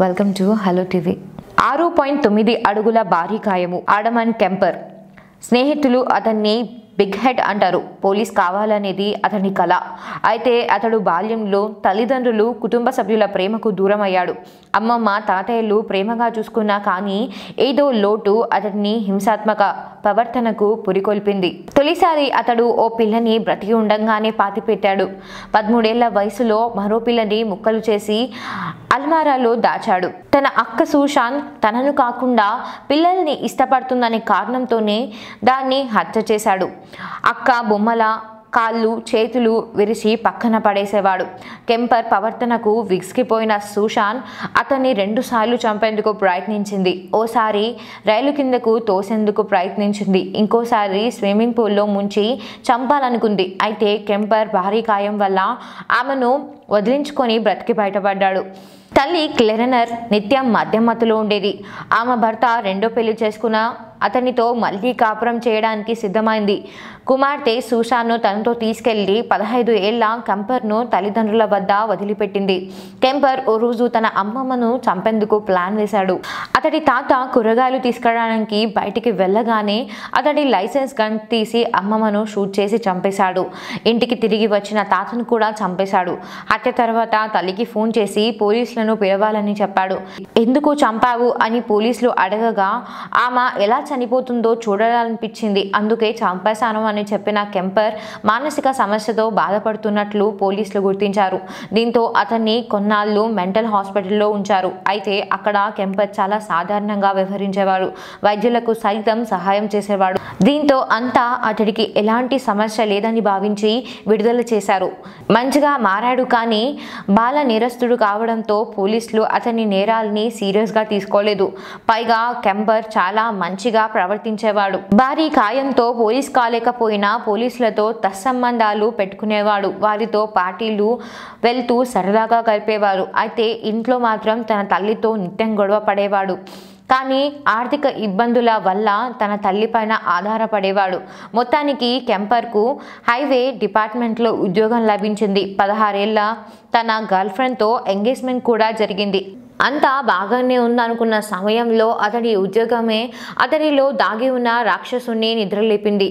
welcome to hello TV ఆరు point తొమ్మిది అడుగుల భారీ కాయము ఆడమన్ కెంపర్ స్నేహితులు అతన్ని బిగ్ హెడ్ అంటారు పోలీస్ కావాలనేది అతని కళ అయితే అతడు బాల్యంలో తల్లిదండ్రులు కుటుంబ సభ్యుల ప్రేమకు దూరం అయ్యాడు అమ్మమ్మ తాతయ్యలు ప్రేమగా చూసుకున్నా కానీ ఏదో లోటు అతడిని హింసాత్మక ప్రవర్తనకు పురికొల్పింది తొలిసారి అతడు ఓ పిల్లని బ్రతికి ఉండంగానే పాతిపెట్టాడు పదమూడేళ్ల వయసులో మరో పిల్లని ముక్కలు చేసి అల్మారాలో దాచాడు తన అక్క సుశాంత్ తనను కాకుండా పిల్లల్ని ఇష్టపడుతుందనే కారణంతోనే దాన్ని హత్య చేశాడు అక్క బొమ్మల కాళ్ళు చేతులు విరిచి పక్కన పడేసేవాడు కెంపర్ ప్రవర్తనకు విసిగిపోయిన సుశాంత్ అతన్ని రెండుసార్లు చంపేందుకు ప్రయత్నించింది ఓసారి రైలు కిందకు తోసేందుకు ప్రయత్నించింది ఇంకోసారి స్విమ్మింగ్ పూల్లో ముంచి చంపాలనుకుంది అయితే కెంపర్ భారీ గాయం వల్ల ఆమెను వదిలించుకొని బ్రతికి బయటపడ్డాడు తల్లి క్లెరనర్ నిత్యం మధ్యమత్తులో ఉండేది ఆమె భర్త రెండో పెళ్లి చేసుకున్న అతనితో మళ్ళీ కాపురం చేయడానికి సిద్ధమైంది కుమార్తె సుషాను తనతో తీసుకెళ్లి పదహైదు ఏళ్ల కెంపర్ను తల్లిదండ్రుల వద్ద వదిలిపెట్టింది కెంపర్ ఓ రోజు తన అమ్మమ్మను చంపేందుకు ప్లాన్ వేశాడు అతడి తాత కూరగాయలు తీసుకురావడానికి బయటికి వెళ్ళగానే అతడి లైసెన్స్ గన్ తీసి అమ్మమ్మను షూట్ చేసి చంపేశాడు ఇంటికి తిరిగి వచ్చిన తాతను కూడా చంపేశాడు హత్య తర్వాత తల్లికి ఫోన్ చేసి పోలీసులను పిలవాలని చెప్పాడు ఎందుకు చంపావు అని పోలీసులు అడగగా ఆమె ఎలా చనిపోతుందో చూడాలనిపించింది అందుకే చంపేశాను అని చెప్పిన కెంపర్ మానసిక సమస్యతో బాధపడుతున్నట్లు పోలీసులు గుర్తించారు దీంతో అతన్ని కొన్నాళ్ళు మెంటల్ హాస్పిటల్లో ఉంచారు అయితే అక్కడ కెంపర్ చాలా సాధారణంగా వ్యవహరించేవాడు వైద్యులకు సైతం సహాయం చేసేవాడు దీంతో అంతా అతడికి ఎలాంటి సమస్య లేదని భావించి విడుదల చేశారు మంచిగా మారాడు కానీ బాల నేరస్తుడు కావడంతో పోలీసులు అతని నేరాల్ని సీరియస్గా తీసుకోలేదు పైగా కెంపర్ చాలా మంచిగా ప్రవర్తించేవాడు భారీ కాయంతో పోలీస్ కాలేకపోయినా పోలీసులతో తత్సంబంధాలు పెట్టుకునేవాడు వారితో పార్టీలు వెళ్తూ సరదాగా గడిపేవారు అయితే ఇంట్లో మాత్రం తన తల్లితో నిత్యం గొడవ పడేవాడు కానీ ఆర్థిక ఇబ్బందుల వల్ల తన తల్లిపైన ఆధారపడేవాడు మొత్తానికి కెంపర్కు హైవే డిపార్ట్మెంట్లో ఉద్యోగం లభించింది పదహారేళ్ల తన గర్ల్ ఫ్రెండ్తో ఎంగేజ్మెంట్ కూడా జరిగింది అంతా బాగానే ఉందనుకున్న సమయంలో అతడి ఉద్యోగమే అతడిలో దాగి ఉన్న రాక్షసుని నిద్రలేపింది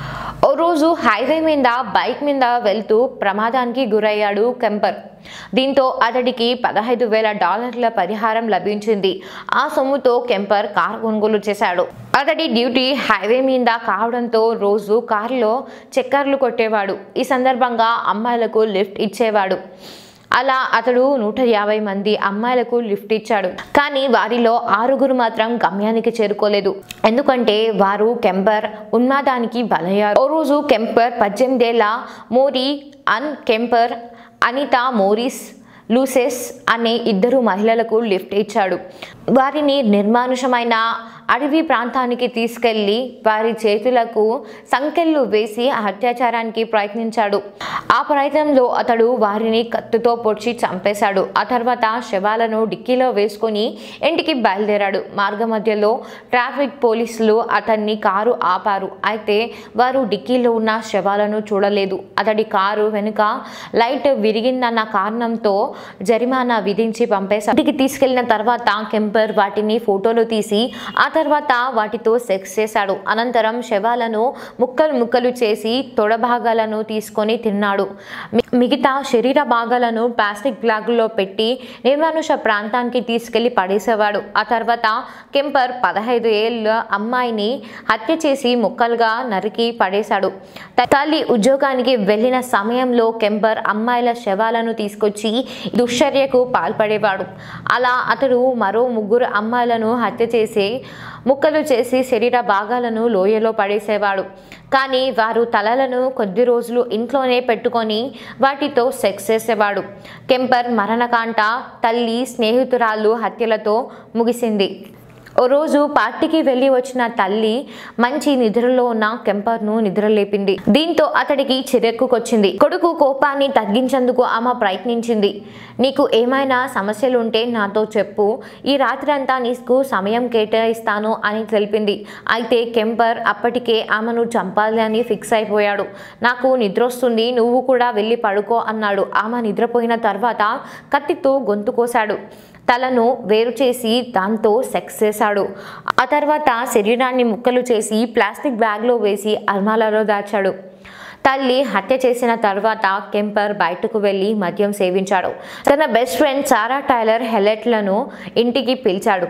ఓ రోజు హైవే మీద బైక్ మీద వెళ్తూ ప్రమాదానికి గురయ్యాడు కెంపర్ దీంతో అతడికి పదహైదు వేల డాలర్ల పరిహారం లభించింది ఆ సొమ్ముతో కెంపర్ కారు కొనుగోలు చేశాడు అతడి డ్యూటీ హైవే మీద కావడంతో రోజు కారులో చక్కర్లు కొట్టేవాడు ఈ సందర్భంగా అమ్మాయిలకు లిఫ్ట్ ఇచ్చేవాడు అలా అతడు నూట యాభై మంది అమ్మాయిలకు లిఫ్ట్ ఇచ్చాడు కానీ వారిలో ఆరుగురు మాత్రం గమ్యానికి చేరుకోలేదు ఎందుకంటే వారు కెంపర్ ఉన్మాదానికి బలయ్యారు ఓ రోజు కెంపర్ పద్దెనిమిదేళ్ల Mori Ann Kemper Anita Morris లూసెస్ అనే ఇద్దరు మహిళలకు లిఫ్ట్ ఇచ్చాడు వారిని నిర్మానుషమైన అడవి ప్రాంతానికి తీసుకెళ్లి వారి చేతులకు సంకెళ్ళు వేసి అత్యాచారానికి ప్రయత్నించాడు ఆ ప్రయత్నంలో అతడు వారిని కత్తితో పొడిచి చంపేశాడు ఆ తర్వాత శవాలను డిక్కీలో వేసుకొని ఇంటికి బయలుదేరాడు మార్గ మధ్యలో ట్రాఫిక్ పోలీసులు అతన్ని కారు ఆపారు అయితే వారు డిక్కీలో ఉన్న శవాలను చూడలేదు అతడి కారు వెనుక లైట్ విరిగిందన్న కారణంతో జరిమానా విధించి పంపేశారు ఇంటికి తీసుకెళ్లిన తర్వాత కెంపర్ వాటిని ఫోటోలు తీసి ఆ తర్వాత వాటితో సెక్స్ చేశాడు అనంతరం శవాలను ముక్కలు ముక్కలు చేసి తొడ భాగాలను తీసుకొని తిన్నాడు మి- మిగతా శరీర భాగాలను ప్లాస్టిక్ బ్యాగుల్లో పెట్టి నిర్మానుష ప్రాంతానికి తీసుకెళ్లి పడేసేవాడు ఆ తర్వాత కెంపర్ పదహైదు ఏళ్ళ అమ్మాయిని హత్య చేసి ముక్కలుగా నరికి పడేశాడు త- తల్లి ఉద్యోగానికి వెళ్ళిన సమయంలో కెంపర్ అమ్మాయిల శవాలను తీసుకొచ్చి దుశ్చర్యకు పాల్పడేవాడు అలా అతడు మరో ముగ్గురు అమ్మాయిలను హత్య చేసి ముక్కలు చేసి శరీర భాగాలను లోయలో పడేసేవాడు కానీ వారు తలలను కొద్ది రోజులు ఇంట్లోనే పెట్టుకొని వాటితో సెక్స్ చేసేవాడు కెంపర్ మరణకాంట తల్లి స్నేహితురాలు హత్యలతో ముగిసింది ఓ రోజు పార్టీకి వెళ్ళి వచ్చిన తల్లి మంచి నిద్రలో ఉన్న కెంపర్ను నిద్రలేపింది దీంతో అతడికి చిరెక్కుకొచ్చింది కొడుకు కోపాన్ని తగ్గించేందుకు ఆమె ప్రయత్నించింది నీకు ఏమైనా సమస్యలుంటే నాతో చెప్పు ఈ రాత్రి అంతా నీకు సమయం కేటాయిస్తాను అని తెలిపింది అయితే కెంపర్ అప్పటికే ఆమెను చంపాలి అని ఫిక్స్ అయిపోయాడు నాకు నిద్రొస్తుంది నువ్వు కూడా వెళ్ళి పడుకో అన్నాడు ఆమె నిద్రపోయిన తర్వాత కత్తితో గొంతు కోశాడు తలను వేరు చేసి దాంతో సెక్స్ చేశాడు ఆ తర్వాత శరీరాన్ని ముక్కలు చేసి ప్లాస్టిక్ బ్యాగ్లో వేసి అల్మాలలో దాచాడు తల్లి హత్య చేసిన తర్వాత కెంపర్ బయటకు వెళ్లి మద్యం సేవించాడు తన బెస్ట్ ఫ్రెండ్ సారా టైలర్ హెలెట్లను ఇంటికి పిలిచాడు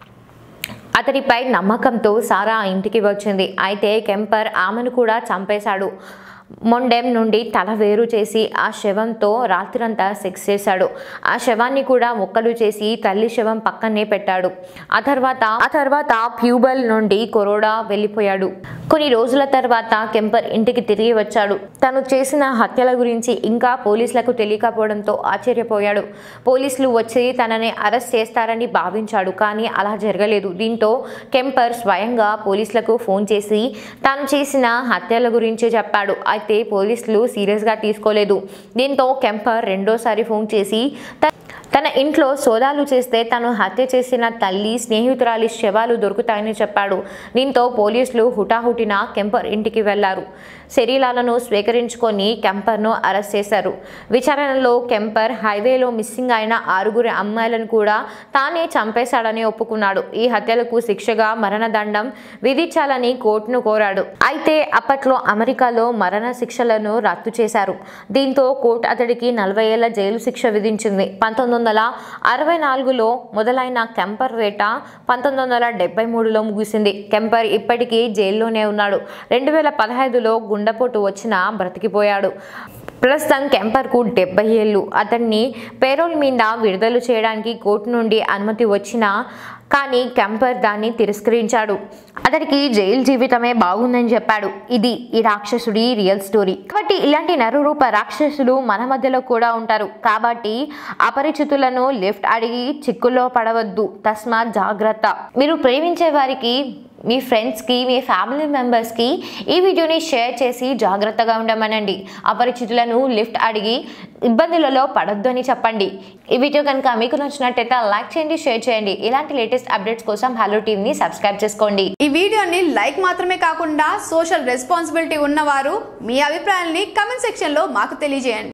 అతడిపై నమ్మకంతో సారా ఇంటికి వచ్చింది అయితే కెంపర్ ఆమెను కూడా చంపేశాడు మొండెం నుండి తల వేరు చేసి ఆ శవంతో రాత్రంతా సెక్స్ చేశాడు ఆ శవాన్ని కూడా ముక్కలు చేసి తల్లి శవం పక్కనే పెట్టాడు ఆ తర్వాత ఆ తర్వాత ప్యూబల్ నుండి కొరోడా వెళ్ళిపోయాడు కొన్ని రోజుల తర్వాత కెంపర్ ఇంటికి తిరిగి వచ్చాడు తను చేసిన హత్యల గురించి ఇంకా పోలీసులకు తెలియకపోవడంతో ఆశ్చర్యపోయాడు పోలీసులు వచ్చి తనని అరెస్ట్ చేస్తారని భావించాడు కానీ అలా జరగలేదు దీంతో కెంపర్ స్వయంగా పోలీసులకు ఫోన్ చేసి తాను చేసిన హత్యల గురించి చెప్పాడు అయితే పోలీసులు సీరియస్గా తీసుకోలేదు దీంతో కెంపర్ రెండోసారి ఫోన్ చేసి త- తన ఇంట్లో సోదాలు చేస్తే తను హత్య చేసిన తల్లి స్నేహితురాలి శవాలు దొరుకుతాయని చెప్పాడు దీంతో పోలీసులు హుటాహుటిన కెంపర్ ఇంటికి వెళ్లారు శరీరాలను స్వీకరించుకొని కెంపర్ను అరెస్ట్ చేశారు విచారణలో కెంపర్ హైవేలో మిస్సింగ్ అయిన ఆరుగురి అమ్మాయిలను కూడా తానే చంపేశాడని ఒప్పుకున్నాడు ఈ హత్యలకు శిక్షగా మరణదండం విధించాలని కోర్టును కోరాడు అయితే అప్పట్లో అమెరికాలో మరణ శిక్షలను రద్దు చేశారు దీంతో కోర్టు అతడికి నలభై ఏళ్ల జైలు శిక్ష విధించింది పంతొమ్మిది వందల అరవై నాలుగులో మొదలైన కెంపర్ వేట పంతొమ్మిది వందల డెబ్బై మూడులో ముగిసింది కెంపర్ ఇప్పటికీ జైల్లోనే ఉన్నాడు రెండు వేల పదహైదులో గుండెపోటు వచ్చినా బ్రతికిపోయాడు ప్రస్తుతం కెంపర్కు డెబ్బై ఏళ్ళు అతన్ని పేరోల్ మీద విడుదల చేయడానికి కోర్టు నుండి అనుమతి వచ్చినా కానీ కెంపర్ దాన్ని తిరస్కరించాడు అతడికి జైలు జీవితమే బాగుందని చెప్పాడు ఇది ఈ రాక్షసుడి రియల్ స్టోరీ కాబట్టి ఇలాంటి నరురూప రాక్షసులు మన మధ్యలో కూడా ఉంటారు కాబట్టి అపరిచితులను లిఫ్ట్ అడిగి చిక్కుల్లో పడవద్దు తస్మాత్ జాగ్రత్త మీరు ప్రేమించే వారికి మీ ఫ్రెండ్స్కి మీ ఫ్యామిలీ మెంబర్స్కి ఈ వీడియోని షేర్ చేసి జాగ్రత్తగా ఉండమనండి అపరిచితులను లిఫ్ట్ అడిగి ఇబ్బందులలో పడొద్దు అని చెప్పండి ఈ వీడియో కనుక మీకు నచ్చినట్టయితే లైక్ చేయండి షేర్ చేయండి ఇలాంటి లేటెస్ట్ అప్డేట్స్ కోసం హలో టీవీని సబ్స్క్రైబ్ చేసుకోండి ఈ వీడియోని లైక్ మాత్రమే కాకుండా సోషల్ రెస్పాన్సిబిలిటీ ఉన్నవారు మీ అభిప్రాయాల్ని కమెంట్ సెక్షన్లో మాకు తెలియజేయండి